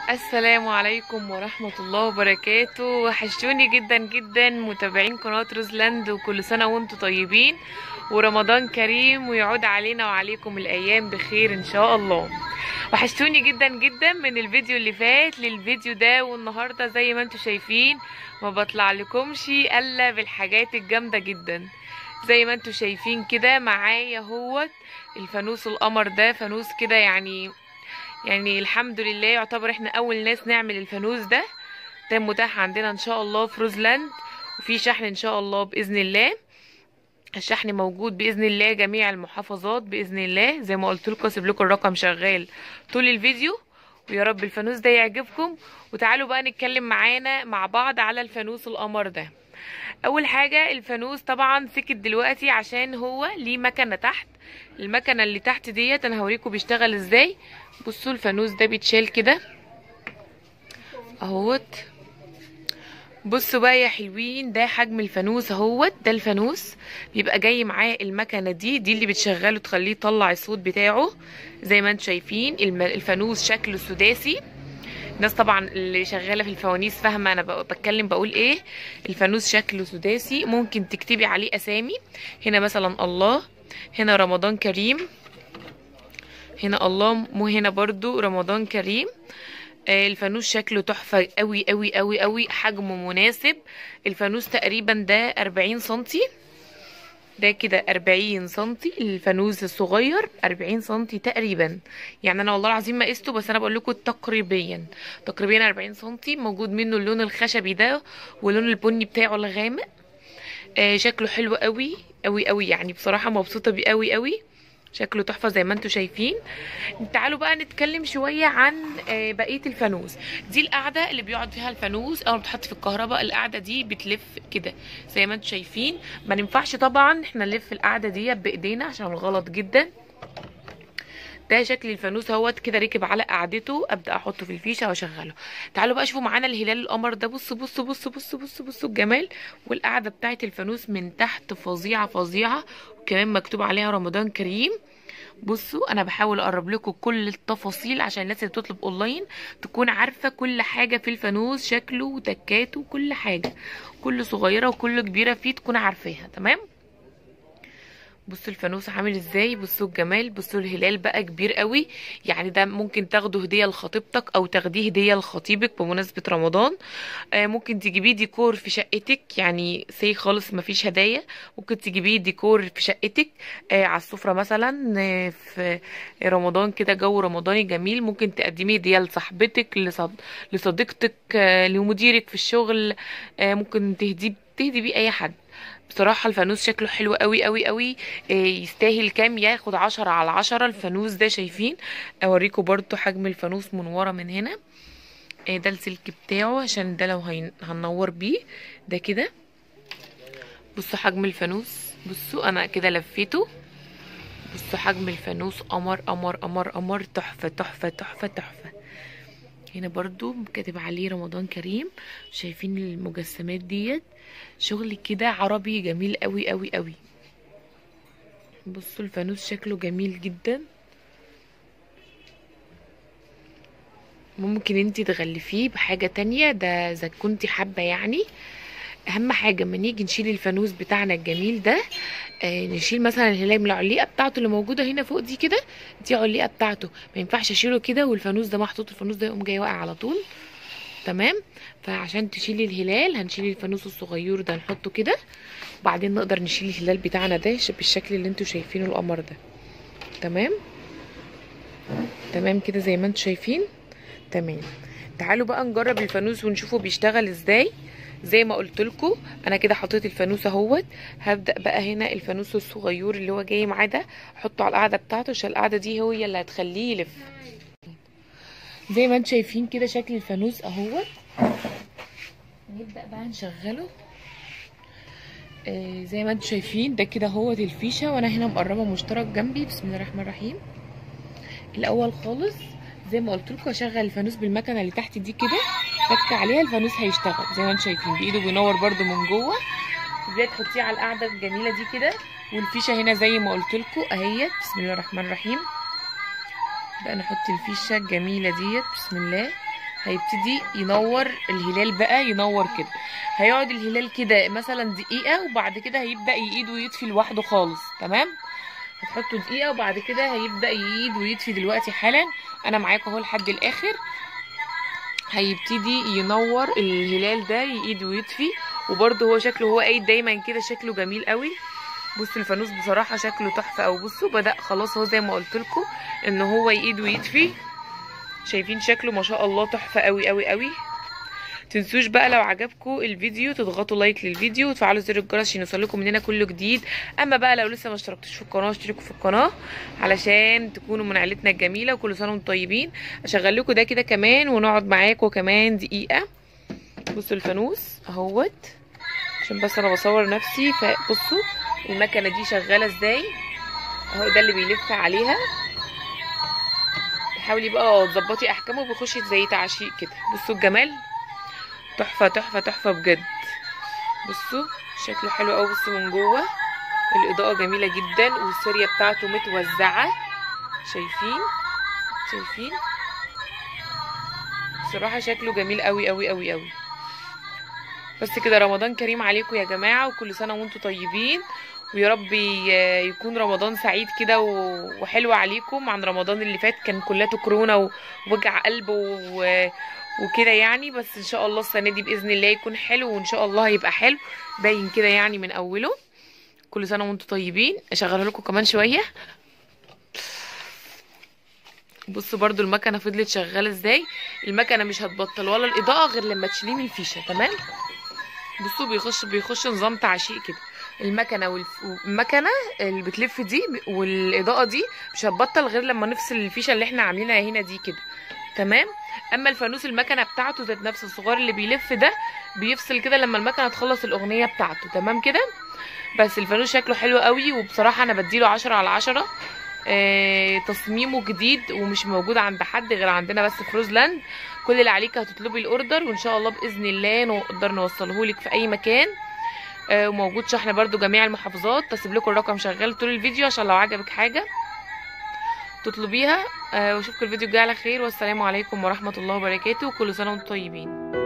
السلام عليكم ورحمة الله وبركاته وحشتوني جدا جدا متابعين قناة روزلاند وكل سنة وانتم طيبين ورمضان كريم ويعود علينا وعليكم الأيام بخير إن شاء الله وحشتوني جدا جدا من الفيديو اللي فات للفيديو ده والنهاردة زي ما انتم شايفين ما بطلع لكمش الا بالحاجات الجامدة جدا زي ما انتم شايفين كده معايا هوت الفانوس القمر ده فانوس كده يعني يعني الحمد لله يعتبر احنا اول ناس نعمل الفانوس ده ده متاح عندنا ان شاء الله في روزلاند وفي شحن ان شاء الله باذن الله الشحن موجود باذن الله جميع المحافظات باذن الله زي ما قلت لكم اسيب لكم الرقم شغال طول الفيديو ويا رب الفانوس ده يعجبكم وتعالوا بقى نتكلم معانا مع بعض على الفانوس القمر ده اول حاجه الفانوس طبعا سكت دلوقتي عشان هو ليه مكنه تحت المكنه اللي تحت ديت انا هوريكم بيشتغل ازاي بصوا الفانوس ده بيتشال كده اهوت بصوا بقى يا حلوين ده حجم الفانوس اهوت ده الفانوس بيبقى جاي معاه المكنه دي دي اللي بتشغله تخليه يطلع الصوت بتاعه زي ما انتم شايفين الفانوس شكله سداسي الناس طبعا اللي شغاله في الفوانيس فاهمه انا بتكلم بقول ايه الفانوس شكله سداسي ممكن تكتبي عليه اسامي هنا مثلا الله هنا رمضان كريم هنا الله مو هنا برضو رمضان كريم الفانوس شكله تحفة قوي قوي قوي قوي حجمه مناسب الفانوس تقريبا ده 40 سنتي ده كده 40 سنتي الفانوس الصغير 40 سنتي تقريبا يعني انا والله العظيم ما قسته بس انا بقول لكم تقريبا تقريبا 40 سنتي موجود منه اللون الخشبي ده واللون البني بتاعه الغامق آه شكله حلو قوي قوي قوي يعني بصراحة مبسوطة بيه قوي قوي شكله تحفه زي ما انتم شايفين تعالوا بقى نتكلم شويه عن بقيه الفانوس دي القاعده اللي بيقعد فيها الفانوس اول ما بتحط في الكهرباء القاعده دي بتلف كده زي ما انتم شايفين ما ينفعش طبعا احنا نلف القاعده دي بايدينا عشان غلط جدا ده شكل الفانوس اهوت كده ركب على قعدته ابدا احطه في الفيشه واشغله تعالوا بقى شوفوا معانا الهلال القمر ده بصوا بصوا بصوا بصوا بصوا بصوا الجمال والقعده بتاعه الفانوس من تحت فظيعه فظيعه وكمان مكتوب عليها رمضان كريم بصوا انا بحاول اقرب لكم كل التفاصيل عشان الناس اللي بتطلب اونلاين تكون عارفه كل حاجه في الفانوس شكله وتكاته وكل حاجه كل صغيره وكل كبيره فيه تكون عارفاها تمام بصوا الفانوس عامل ازاي بصوا الجمال بصوا الهلال بقى كبير قوي يعني ده ممكن تاخده هديه لخطيبتك او تاخديه هديه لخطيبك بمناسبه رمضان آه ممكن تجيبيه ديكور في شقتك يعني سي خالص مفيش هدايا ممكن تجيبيه ديكور في شقتك آه على السفره مثلا آه في رمضان كده جو رمضاني جميل ممكن تقدميه هديه لصاحبتك لصد... لصديقتك آه لمديرك في الشغل آه ممكن تهديه تهدي بيه اي حد بصراحة الفانوس شكله حلو قوي قوي قوي يستاهل كام ياخد عشرة على عشرة الفانوس ده شايفين اوريكم برضو حجم الفانوس من ورا من هنا ده السلك بتاعه عشان ده لو هننور بيه ده كده بصوا حجم الفانوس بصوا انا كده لفيته بصوا حجم الفانوس قمر قمر قمر قمر تحفة تحفة تحفة تحفة هنا برضو كاتب عليه رمضان كريم شايفين المجسمات ديت شغل كده عربي جميل قوي قوي قوي بصوا الفانوس شكله جميل جدا ممكن انتي تغلفيه بحاجة تانية ده اذا كنتي حابة يعني اهم حاجة ما نيجي نشيل الفانوس بتاعنا الجميل ده آه نشيل مثلا الهلال من العليقه بتاعته اللي موجوده هنا فوق دي كده دي عليقه بتاعته ما ينفعش اشيله كده والفانوس ده محطوط الفانوس ده يقوم جاي واقع على طول تمام فعشان تشيلي الهلال هنشيل الفانوس الصغير ده نحطه كده وبعدين نقدر نشيل الهلال بتاعنا ده بالشكل اللي انتوا شايفينه القمر ده تمام تمام كده زي ما انتوا شايفين تمام تعالوا بقى نجرب الفانوس ونشوفه بيشتغل ازاي زي ما قلت لكم انا كده حطيت الفانوس اهوت هبدا بقى هنا الفانوس الصغير اللي هو جاي معاه ده احطه على القاعده بتاعته عشان القاعده دي هي اللي هتخليه يلف زي ما انتم شايفين كده شكل الفانوس اهوت نبدا بقى نشغله آه زي ما انتم شايفين ده كده اهوت الفيشه وانا هنا مقربه مشترك جنبي بسم الله الرحمن الرحيم الاول خالص زي ما قلت لكم اشغل الفانوس بالمكنه اللي تحت دي كده تك عليها الفانوس هيشتغل زي ما انتم شايفين بايده بينور برده من جوه تبداي تحطيه على القاعده الجميله دي كده والفيشه هنا زي ما قلت لكم اهيت بسم الله الرحمن الرحيم بقى نحط الفيشه الجميله ديت بسم الله هيبتدي ينور الهلال بقى ينور كده هيقعد الهلال كده مثلا دقيقة وبعد كده هيبدأ يقيد ويطفي لوحده خالص تمام هتحطه دقيقة وبعد كده هيبدأ يقيد ويطفي دلوقتي حالا انا معاكم اهو لحد الاخر هيبتدي ينور الهلال ده يقيد ويطفي وبرده هو شكله هو قايد دايما كده شكله جميل قوي بص الفانوس بصراحة شكله تحفة او بصوا بدأ خلاص هو زي ما قلت لكم ان هو يقيد ويطفي شايفين شكله ما شاء الله تحفة قوي قوي قوي تنسوش بقى لو عجبكم الفيديو تضغطوا لايك للفيديو وتفعلوا زر الجرس عشان يوصلكم مننا كل جديد اما بقى لو لسه ما اشتركتوش في القناه اشتركوا في القناه علشان تكونوا من عيلتنا الجميله وكل سنه وانتم طيبين اشغل لكم ده كده كمان ونقعد معاكم كمان دقيقه بصوا الفانوس اهوت عشان بس انا بصور نفسي فبصوا المكنه دي شغاله ازاي اهو ده اللي بيلف عليها حاولي بقى تظبطي احكامه وبيخش زي تعشيق كده بصوا الجمال تحفه تحفه تحفه بجد بصوا شكله حلو قوي بصوا من جوه الاضاءه جميله جدا والسيريا بتاعته متوزعه شايفين شايفين بصراحه شكله جميل قوي قوي قوي قوي بس كده رمضان كريم عليكم يا جماعه وكل سنه وانتم طيبين ويا رب يكون رمضان سعيد كده وحلو عليكم عن رمضان اللي فات كان كلته كورونا ووجع قلب و... وكده يعني بس ان شاء الله السنه دي باذن الله يكون حلو وان شاء الله هيبقى حلو باين كده يعني من اوله كل سنه وانتم طيبين اشغلها لكم كمان شويه بصوا برضو المكنه فضلت شغاله ازاي المكنه مش هتبطل ولا الاضاءه غير لما تشيليه من الفيشه تمام بصوا بيخش بيخش نظام تعشيق كده المكنه والمكنه اللي بتلف دي والاضاءه دي مش هتبطل غير لما نفصل الفيشه اللي احنا عاملينها هنا دي كده تمام اما الفانوس المكنه بتاعته ذات نفس الصغير اللي بيلف ده بيفصل كده لما المكنه تخلص الاغنيه بتاعته تمام كده بس الفانوس شكله حلو قوي وبصراحه انا بديله عشرة على عشرة آه تصميمه جديد ومش موجود عند حد غير عندنا بس في روزلاند كل اللي عليك هتطلبي الاوردر وان شاء الله باذن الله نقدر نوصله لك في اي مكان آه وموجود شحن برده جميع المحافظات تسيب لكم الرقم شغال طول الفيديو عشان لو عجبك حاجه تطلبيها آه واشوفكم الفيديو الجاي على خير والسلام عليكم ورحمه الله وبركاته وكل سنه وانتم طيبين